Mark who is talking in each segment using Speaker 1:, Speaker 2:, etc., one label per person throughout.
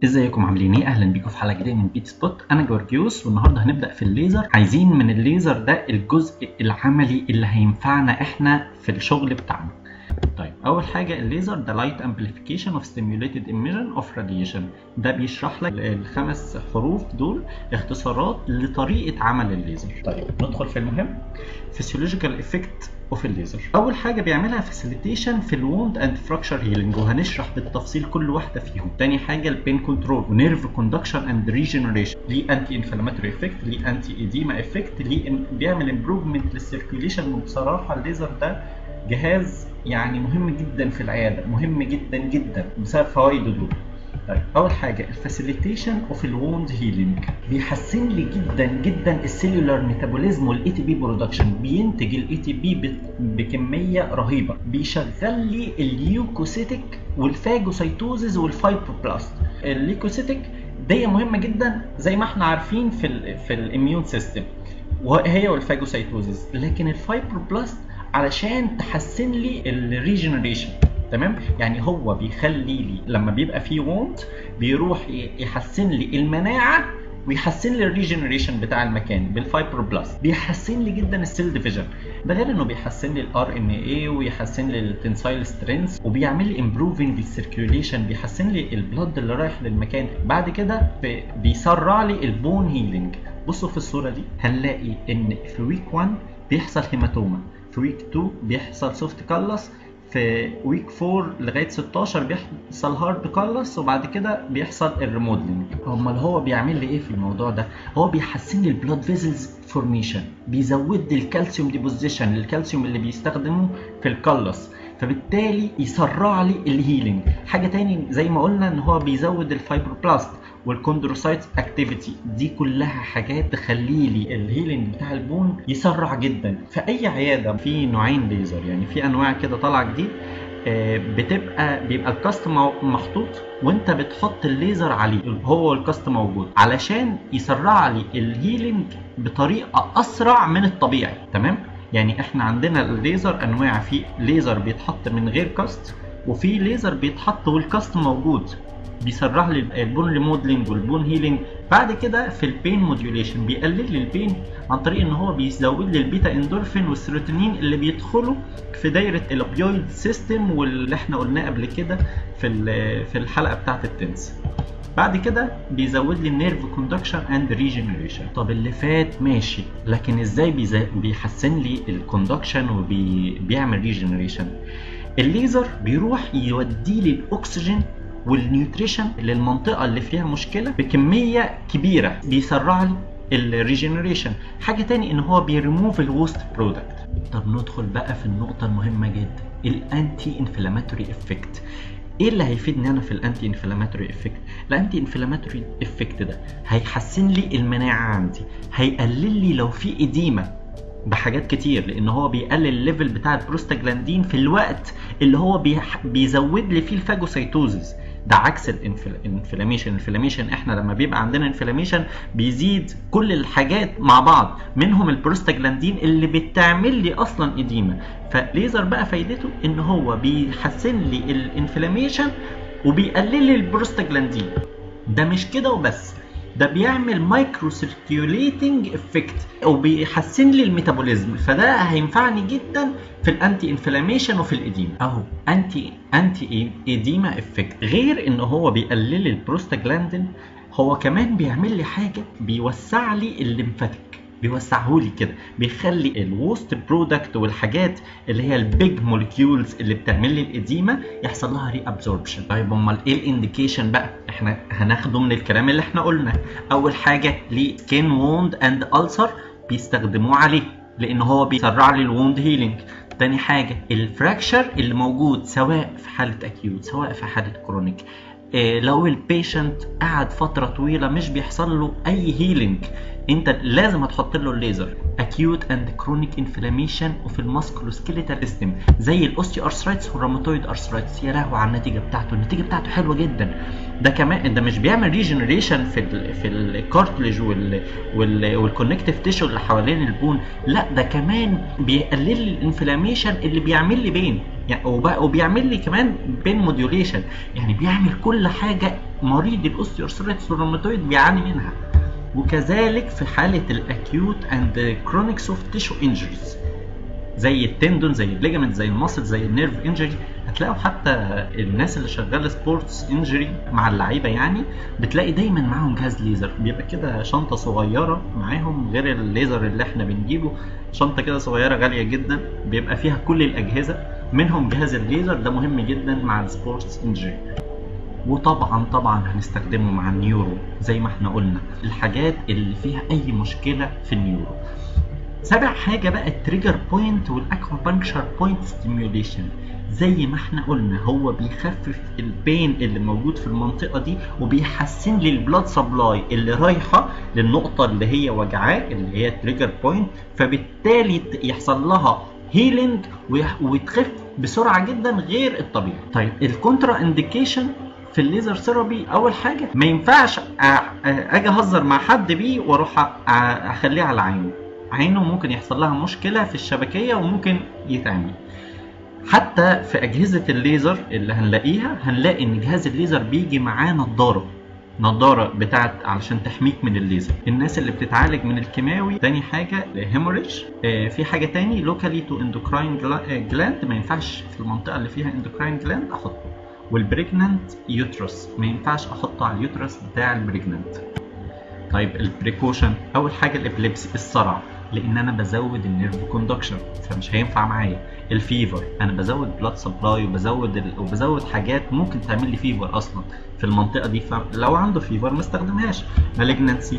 Speaker 1: ازيكم عاملين ايه اهلا بيكم في حلقه جديده من بيت سبوت انا جورجيوس والنهارده هنبدا في الليزر عايزين من الليزر ده الجزء العملي اللي هينفعنا احنا في الشغل بتاعنا طيب اول حاجه الليزر ده لايت امبليفيكيشن اوف ستيميوليتد ايميجن اوف راديشن ده بيشرح لك الخمس حروف دول اختصارات لطريقه عمل الليزر طيب ندخل في المهم فيسيولوجيكال افكت اوف الليزر اول حاجه بيعملها فاسيليتيشن في الووند اند فراكشر هيلينج وهنشرح بالتفصيل كل واحده فيهم تاني حاجه البين كنترول ونيرف كوندكشن اند ريجنريشن ليه انتي انفلاماتوري افكت ليه انتي ايديما افكت ليه بيعمل امبروفمنت للسيركيوليشن وبصراحه الليزر ده جهاز يعني مهم جدا في العياده مهم جدا جدا بسبب فوائده دول طيب اول حاجه الفاسيليتيشن اوف الووند هيلينج بيحسن لي جدا جدا السيلولار ميتابوليزم والاي تي بي برودكشن بينتج الاي تي بي بكميه رهيبه بيشغل لي اليوكوسيتيك والفاجوسيتوزز والفايبروبلاست الليكوسيتيك دي مهمه جدا زي ما احنا عارفين في ال في الاميون سيستم وهي والفاجوسيتوزز لكن الفايبروبلاست علشان تحسن لي الريجنريشن تمام يعني هو بيخلي لي لما بيبقى فيه ووند بيروح يحسن لي المناعه ويحسن لي الريجنريشن بتاع المكان بالفايبروبلاست بيحسن لي جدا السيل ديفيجن ده غير انه بيحسن لي الار ان اي ويحسن لي التنسايل سترينث وبيعمل لي امبروفنج للسيركيوليشن بيحسن لي البلد اللي رايح للمكان بعد كده بيسرع لي البون هيلينج بصوا في الصوره دي هنلاقي ان في ويك 1 بيحصل هيماتوما في ويك 2 بيحصل سوفت كالس في ويك 4 لغايه 16 بيحصل هارد كالس وبعد كده بيحصل الريموديلنج امال هو بيعمل لي ايه في الموضوع ده هو بيحسن لي البلاد فيزلز فورميشن بيزود لي الكالسيوم ديبوزيشن الكالسيوم اللي بيستخدمه في الكالس فبالتالي يسرع لي الهيلينج حاجه تاني زي ما قلنا ان هو بيزود الفايبروبلاست والكوندروسايت اكتيفيتي دي كلها حاجات تخلي لي الهيلينج بتاع البون يسرع جدا في اي عياده في نوعين ليزر يعني في انواع كده طالعه جديد بتبقى بيبقى الكاست محطوط وانت بتحط الليزر عليه هو الكاست موجود علشان يسرع لي الهيلينج بطريقه اسرع من الطبيعي تمام يعني احنا عندنا الليزر انواع في ليزر بيتحط من غير كاست وفي ليزر بيتحط والكاست موجود بيسرع لي البون ريموديلنج والبون هيلينج بعد كده في البين موديوليشن بيقلل لي البين عن طريق ان هو بيزود لي البيتا اندورفين والسيروتونين اللي بيدخلوا في دايره الاوبيويد سيستم واللي احنا قلناه قبل كده في في الحلقه بتاعه التنس بعد كده بيزود لي النيرف كوندكشن اند ريجنريشن طب اللي فات ماشي لكن ازاي بيحسن لي الكوندكشن وبيعمل ريجنريشن الليزر بيروح يودي لي الاكسجين والنيوتريشن للمنطقه اللي فيها مشكله بكميه كبيره بيسرع لي الريجنريشن حاجه تاني ان هو بيريموف الوست برودكت طب ندخل بقى في النقطه المهمه جدا الانتي انفلاماتوري افكت ايه اللي هيفيدني انا في الانتي انفلاماتوري افكت الانتي انفلاماتوري افكت ده هيحسن لي المناعه عندي هيقلل لي لو في اديمه بحاجات كتير لان هو بيقلل الليفل بتاع البروستاجلاندين في الوقت اللي هو بيزود لي فيه الفاجوسيتوزز ده عكس الانفلاميشن الانفلاميشن احنا لما بيبقى عندنا انفلاميشن بيزيد كل الحاجات مع بعض منهم البروستاجلاندين اللي بتعمل لي اصلا اديمه فليزر بقى فايدته ان هو بيحسن لي الانفلاميشن وبيقلل لي البروستاجلاندين ده مش كده وبس ده بيعمل مايكرو سيركيوليتنج افكت وبيحسن لي الميتابوليزم فده هينفعني جدا في الانتي انفلاميشن وفي الاديمه اهو انتي انتي اديما افكت غير ان هو بيقلل البروستاجلاندين هو كمان بيعمل لي حاجه بيوسع لي الليمفاتيك بيوسعه لي كده بيخلي الوست برودكت والحاجات اللي هي البيج مولكيولز اللي بتعمل لي الاديمه يحصل لها ري ابزوربشن طيب امال ايه الانديكيشن بقى احنا هناخده من الكلام اللي احنا قلنا اول حاجه ليه سكين ووند اند ألسر بيستخدموه عليه لان هو بيسرع لي الووند هيلينج تاني حاجه الفراكشر اللي موجود سواء في حاله اكيوت سواء في حاله كرونيك إيه لو البيشنت قعد فتره طويله مش بيحصل له اي هيلينج انت لازم هتحط له الليزر اكيوت اند كرونيك انفلاميشن وفي الماسكولوسكيليتال سيستم زي الاوستي ارثرايتس والروماتويد ارثرايتس يا لهوي على النتيجه بتاعته النتيجه بتاعته حلوه جدا ده كمان ده مش بيعمل ريجنريشن في ال في الكارتلج وال وال والكونكتيف تيشو اللي حوالين البون لا ده كمان بيقلل لي الانفلاميشن اللي بيعمل لي بين يعني وبيعمل لي كمان بين موديوليشن يعني بيعمل كل حاجه مريض الاوستيوارثرايتس والروماتويد بيعاني منها وكذلك في حاله الاكيوت اند كرونيك سوفت تيشو انجريز زي التندون زي الليجمنت زي الماسل زي النيرف انجري هتلاقوا حتى الناس اللي شغاله سبورتس انجري مع اللعيبه يعني بتلاقي دايما معاهم جهاز ليزر بيبقى كده شنطه صغيره معاهم غير الليزر اللي احنا بنجيبه شنطه كده صغيره غاليه جدا بيبقى فيها كل الاجهزه منهم جهاز الليزر ده مهم جدا مع السبورتس انجري وطبعا طبعا هنستخدمه مع النيورو زي ما احنا قلنا الحاجات اللي فيها اي مشكله في النيورو سابع حاجه بقى التريجر بوينت والاكوبانكشر بوينت ستيميوليشن زي ما احنا قلنا هو بيخفف البين اللي موجود في المنطقه دي وبيحسن لي البلاد سبلاي اللي رايحه للنقطه اللي هي وجعاه اللي هي التريجر بوينت فبالتالي يحصل لها هيلينج وتخف بسرعه جدا غير الطبيعي طيب الكونترا انديكيشن في الليزر ثيرابي اول حاجه ما ينفعش اجي اهزر مع حد بيه واروح اخليه على عينه عينه ممكن يحصل لها مشكله في الشبكيه وممكن يتعمل حتى في اجهزه الليزر اللي هنلاقيها هنلاقي ان جهاز الليزر بيجي معاه نضاره نضاره بتاعت علشان تحميك من الليزر الناس اللي بتتعالج من الكيماوي تاني حاجه هيموريج آه في حاجه تاني لوكالي تو اندوكراين جلاند ما ينفعش في المنطقه اللي فيها اندوكراين جلاند احطه والبريجننت يوترس ما ينفعش احطه على اليوترس بتاع البريجننت طيب البريكوشن اول حاجه الابليبسي الصرع لان انا بزود النيرف كوندكشن فمش هينفع معايا الفيفر انا بزود بلاد سبلاي وبزود ال... وبزود حاجات ممكن تعمل لي فيفر اصلا في المنطقه دي فلو عنده فيفر ما استخدمهاش مالجنسي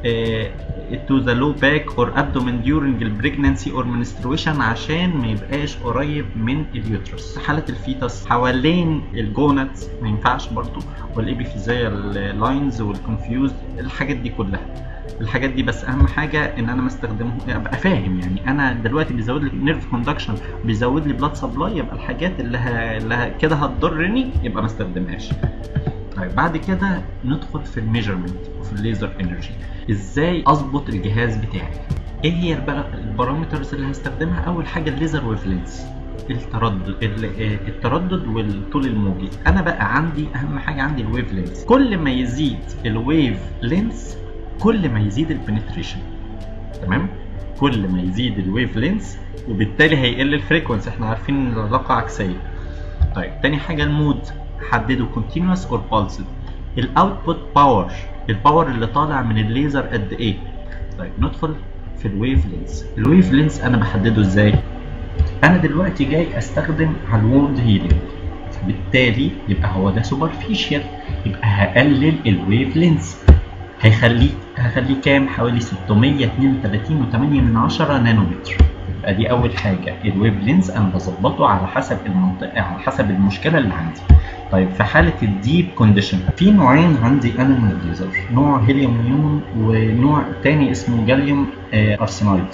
Speaker 1: تو ذا لو باك اور ابدومين ديورنج البريجننسي اور منسترويشن عشان ما يبقاش قريب من اليوترس حاله الفيتس حوالين الجونتس ما ينفعش برضو والابيفيزيال لاينز والكونفيوز الحاجات دي كلها الحاجات دي بس اهم حاجه ان انا ما استخدمه ابقى فاهم يعني انا دلوقتي بيزود لي نيرف كوندكشن بيزود لي بلاد سبلاي يبقى الحاجات اللي, ه... اللي ه... كده هتضرني يبقى ما استخدمهاش طيب بعد كده ندخل في الميجرمنت وفي الليزر انرجي ازاي اظبط الجهاز بتاعي ايه هي البارامترز اللي هستخدمها اول حاجه الليزر ويف لينس التردد التردد والطول الموجي انا بقى عندي اهم حاجه عندي الويف لينس كل ما يزيد الويف لينس كل ما يزيد البنتريشن تمام كل ما يزيد الويف لينس وبالتالي هيقل الفريكونسي احنا عارفين ان العلاقه عكسيه طيب تاني حاجه المود حدده continuous or pulsed الاوتبوت باور الباور اللي طالع من الليزر قد ايه طيب ندخل في الويف لينس الويف لينس انا بحدده ازاي انا دلوقتي جاي استخدم على الوورد هيلينج بالتالي يبقى هو ده سوبرفيشال يبقى هقلل الويف لينس هيخليه هخليه كام حوالي 632.8 من عشرة نانومتر يبقى دي اول حاجه الويف لينز انا بظبطه على حسب المنطقه على حسب المشكله اللي عندي طيب في حاله الديب كونديشن في نوعين عندي انا من الليزر نوع هيليوم نيون ونوع تاني اسمه جاليوم ارسنايد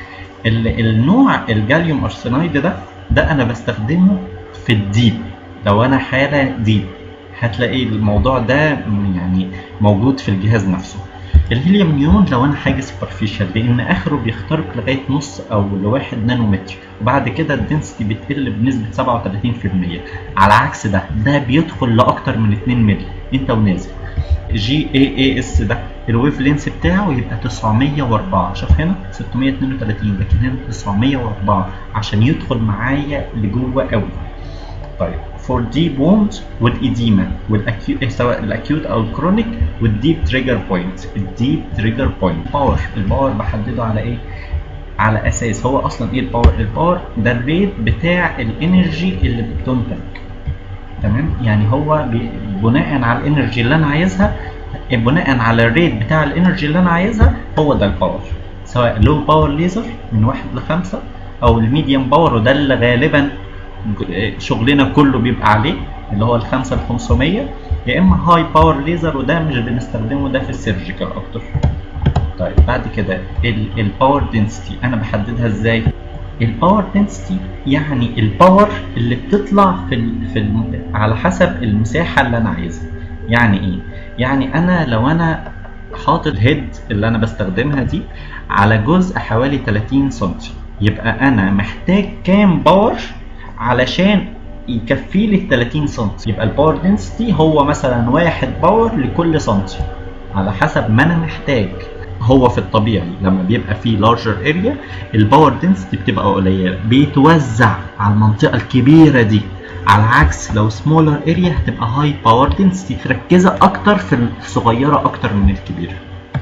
Speaker 1: النوع الجاليوم ارسنايد ده ده انا بستخدمه في الديب لو انا حاله ديب هتلاقي الموضوع ده يعني موجود في الجهاز نفسه الهيليوم نيون لو انا حاجه سوبرفيشال لان اخره بيخترق لغايه نص او لواحد نانومتر وبعد كده الدنسيتي بتقل بنسبه 37% على عكس ده ده بيدخل لاكتر من 2 مللي انت ونازل جي اي اي اس ده الويف لينس بتاعه يبقى 904 شوف هنا 632 لكن هنا 904 عشان يدخل معايا لجوه قوي طيب فور ديب ووند والايديما والاكيوت سواء الاكيوت او الكرونيك والديب تريجر بوينت الديب تريجر بوينت باور الباور بحدده على ايه على اساس هو اصلا ايه الباور الباور ده الريت بتاع الانرجي اللي بتنتج تمام يعني هو بناء على الانرجي اللي انا عايزها بناء على الريت بتاع الانرجي اللي انا عايزها هو ده الباور سواء لو باور ليزر من واحد لخمسة او الميديوم باور وده اللي غالبا شغلنا كله بيبقى عليه اللي هو الخمسة ل 500 يا اما هاي باور ليزر وده مش بنستخدمه ده في السيرجيكال اكتر طيب بعد كده الباور دنسيتي انا بحددها ازاي الباور دنسيتي يعني الباور اللي بتطلع في ال في ال على حسب المساحه اللي انا عايزها يعني ايه يعني انا لو انا حاطط الهيد اللي انا بستخدمها دي على جزء حوالي 30 سم يبقى انا محتاج كام باور علشان يكفي لي 30 سم يبقى الباور دنسيتي هو مثلا واحد باور لكل سنتي على حسب ما انا محتاج هو في الطبيعي لما بيبقى فيه لارجر اريا الباور دنسيتي بتبقى قليله بيتوزع على المنطقه الكبيره دي على عكس لو سمولر اريا هتبقى هاي باور دنسيتي مركزه اكتر في الصغيره اكتر من الكبيره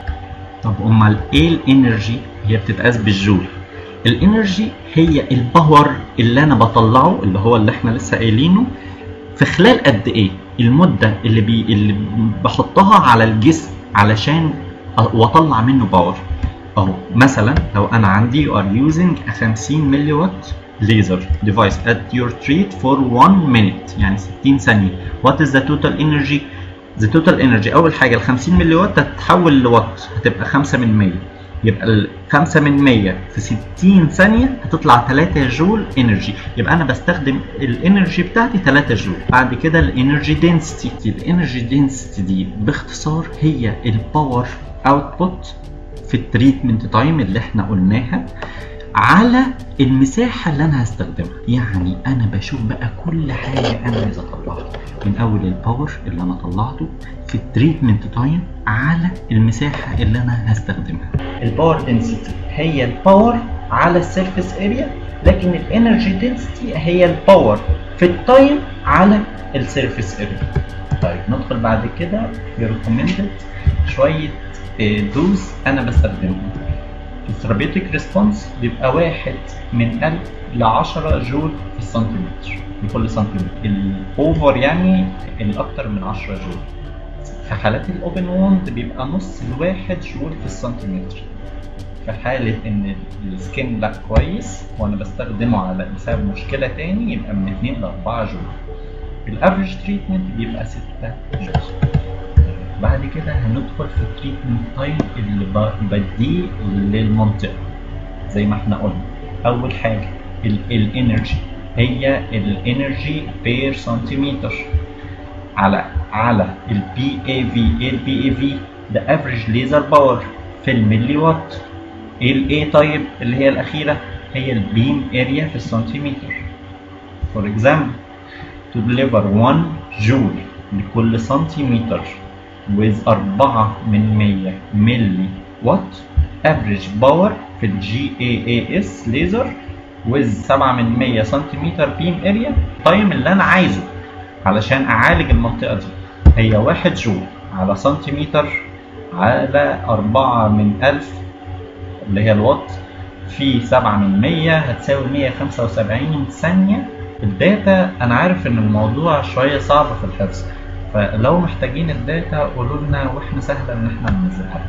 Speaker 1: طب امال ايه الانرجي هي بتتقاس بالجول الانرجي هي الباور اللي انا بطلعه اللي هو اللي احنا لسه قايلينه في خلال قد ايه المده اللي بي اللي بحطها على الجسم علشان واطلع منه باور اهو مثلا لو انا عندي you are using a 50 ملي وات laser device at your treat for 1 minute يعني 60 ثانيه what is the total energy the total energy اول حاجه ال 50 ملي وات هتتحول لوات هتبقى 5 من 100 يبقى ال 5 من 100 في 60 ثانيه هتطلع 3 جول انرجي يبقى انا بستخدم الانرجي بتاعتي 3 جول بعد كده الانرجي دنسيتي الانرجي دنسيتي دي باختصار هي الباور اوتبوت في التريتمنت تايم اللي احنا قلناها على المساحة اللي أنا هستخدمها يعني أنا بشوف بقى كل حاجة أنا عايز أطلعها من أول الباور اللي أنا طلعته في التريتمنت تايم على المساحة اللي أنا هستخدمها الباور دنسيتي هي الباور على السيرفيس اريا لكن الانرجي دنسيتي هي الباور في التايم على السيرفيس اريا طيب ندخل بعد كده في ريكومندد شوية دوز أنا بستخدمهم الثيرابيوتيك ريسبونس بيبقى واحد من 1000 ل 10 جول في السنتيمتر لكل سنتيمتر الاوفر يعني الاكتر من 10 جول في حالات الاوبن ووند بيبقى نص لواحد جول في السنتيمتر في حالة إن السكين لا كويس وأنا بستخدمه على بسبب مشكلة تاني يبقى من 2 ل 4 جول. الأفريج تريتمنت بيبقى 6 جول. بعد كده هندخل في التريتمنت تايم اللي بديه للمنطقه زي ما احنا قلنا اول حاجه الانرجي هي الانرجي بير سنتيمتر على على البي اي في ايه البي اي في ده افريج ليزر باور في الملي وات الاي طيب اللي هي الاخيره هي البيم اريا في السنتيمتر فور اكزامبل to deliver 1 جول لكل سنتيمتر with 4 من 100 ملي وات average باور في الجي اي اي اس ليزر with 7 من 100 سنتيمتر بيم اريا التايم اللي انا عايزه علشان اعالج المنطقه دي هي 1 جول على سنتيمتر على 4 من 1000 اللي هي الوات في 7 من 100 هتساوي 175 ثانيه الداتا انا عارف ان الموضوع شويه صعب في الحفظ فلو محتاجين الداتا قولوا لنا واحنا سهله ان احنا ننزلها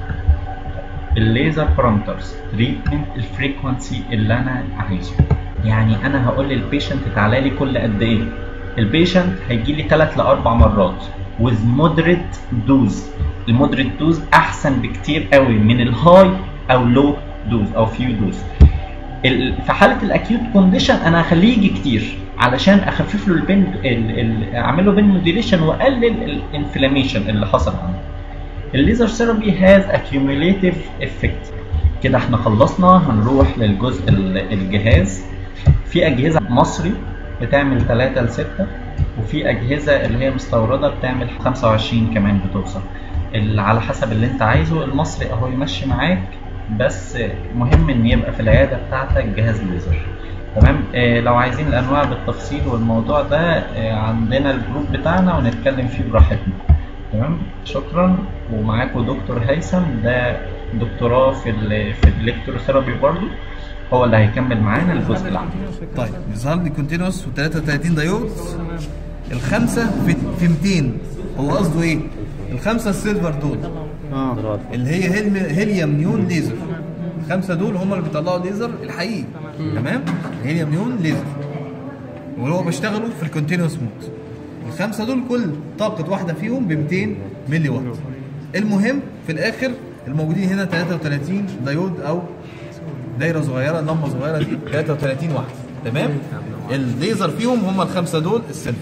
Speaker 1: الليزر بارامترز تريتمنت الفريكونسي اللي انا عايزه يعني انا هقول للبيشنت تعالى لي كل قد ايه البيشنت هيجي لي 3 ل 4 مرات with moderate dose المودريت دوز احسن بكتير قوي من الهاي او لو دوز او فيو دوز في حاله الاكيوت كونديشن انا هخليه يجي كتير علشان اخفف له البين اعمل له بين موديليشن واقلل الانفلاميشن اللي حصل عنده الليزر ثيرابي هاز accumulative افكت كده احنا خلصنا هنروح للجزء الجهاز في اجهزه مصري بتعمل 3 ل 6 وفي اجهزه اللي هي مستورده بتعمل 25 كمان بتوصل اللي على حسب اللي انت عايزه المصري اهو يمشي معاك بس مهم ان يبقى في العياده بتاعتك جهاز ليزر تمام آه لو عايزين الانواع بالتفصيل والموضوع ده آه عندنا الجروب بتاعنا ونتكلم فيه براحتنا تمام شكرا ومعاكم دكتور هيثم ده دكتوراه في ال في الالكتروثيرابي برضه هو اللي هيكمل معانا الجزء العملي
Speaker 2: طيب بيظهر لي كونتينوس و33 دايود الخمسه في في 200 هو قصده ايه؟ الخمسه السيلفر دول
Speaker 3: اه
Speaker 2: اللي هي هيلم- هيليوم نيون ليزر الخمسه دول هم اللي بيطلعوا الليزر الحقيقي تمام الهيليوم نيون ليزر وهو بيشتغلوا في الكونتينوس مود الخمسه دول كل طاقه واحده فيهم ب 200 ملي وات المهم في الاخر الموجودين هنا 33 دايود او دايره صغيره لمبه صغيره دي 33 واحده تمام الليزر فيهم هم الخمسه دول السيلفر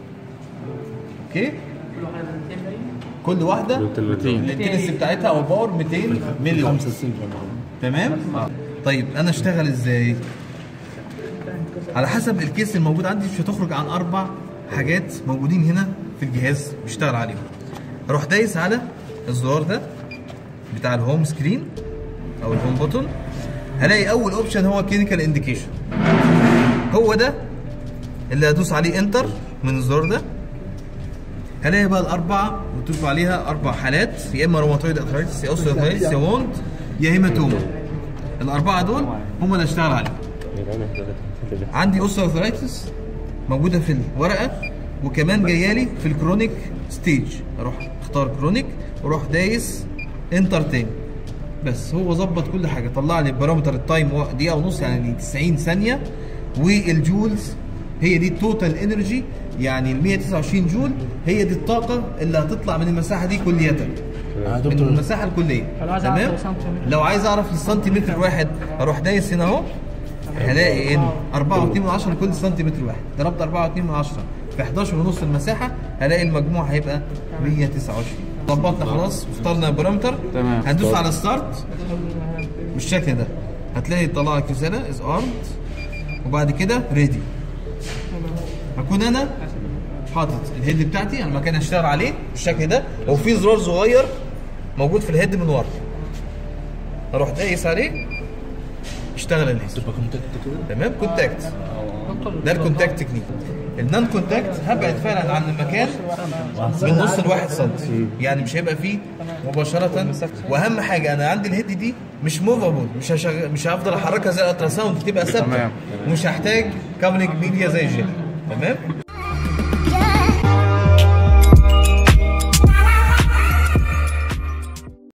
Speaker 2: اوكي كل واحده
Speaker 3: 200
Speaker 2: الانتنسي بتاعتها او الباور 200 ملي وات تمام طيب انا اشتغل ازاي على حسب الكيس الموجود عندي مش هتخرج عن اربع حاجات موجودين هنا في الجهاز بيشتغل عليهم اروح دايس على الزرار ده بتاع الهوم سكرين او الهوم بوتون هلاقي اول اوبشن هو كلينيكال انديكيشن هو ده اللي هدوس عليه انتر من الزرار ده هلاقي بقى الاربعه مكتوب عليها اربع حالات يا اما روماتويد ارثرايتس يا اوستيوارثرايتس يا ووند يا هيماتوما الاربعه دول هم اللي هشتغل عليهم عندي اوستيوارثرايتس موجوده في الورقه وكمان جايه لي في الكرونيك ستيج اروح اختار كرونيك واروح دايس انتر تاني بس هو ظبط كل حاجه طلع لي بارامتر التايم و- دقيقه ونص يعني 90 ثانيه والجولز هي دي التوتال انرجي يعني ال 129 جول هي دي الطاقه اللي هتطلع من المساحه دي كليا من المساحه الكليه
Speaker 3: لو عايز
Speaker 2: تمام
Speaker 3: أعرف سنتيمتر.
Speaker 2: لو عايز اعرف السنتيمتر الواحد اروح دايس هنا اهو هلاقي ان 4.2 من 10 لكل سنتيمتر واحد ضربت 4.2 من 10 في 11 ونص المساحه هلاقي المجموع هيبقى 129 ظبطنا خلاص اخترنا البارامتر
Speaker 4: تمام.
Speaker 2: هندوس على ستارت بالشكل ده هتلاقي طلع لك رساله از ارمد وبعد كده ريدي هكون انا حاطط الهيد بتاعتي على المكان اللي هشتغل عليه بالشكل ده وفي زرار صغير موجود في الهيد من ورا اروح دايس عليه اشتغل الليزر تمام كونتاكت ده الكونتاكت تكنيك النون كونتاكت هبعد فعلا عن المكان من نص لواحد سنتي يعني مش هيبقى فيه مباشرة واهم حاجة انا عندي الهيد دي مش موفابل مش هشغل مش هفضل احركها زي الالترا ساوند تبقى ثابتة
Speaker 4: تمام.
Speaker 2: ومش هحتاج كابلنج ميديا زي الجيل تمام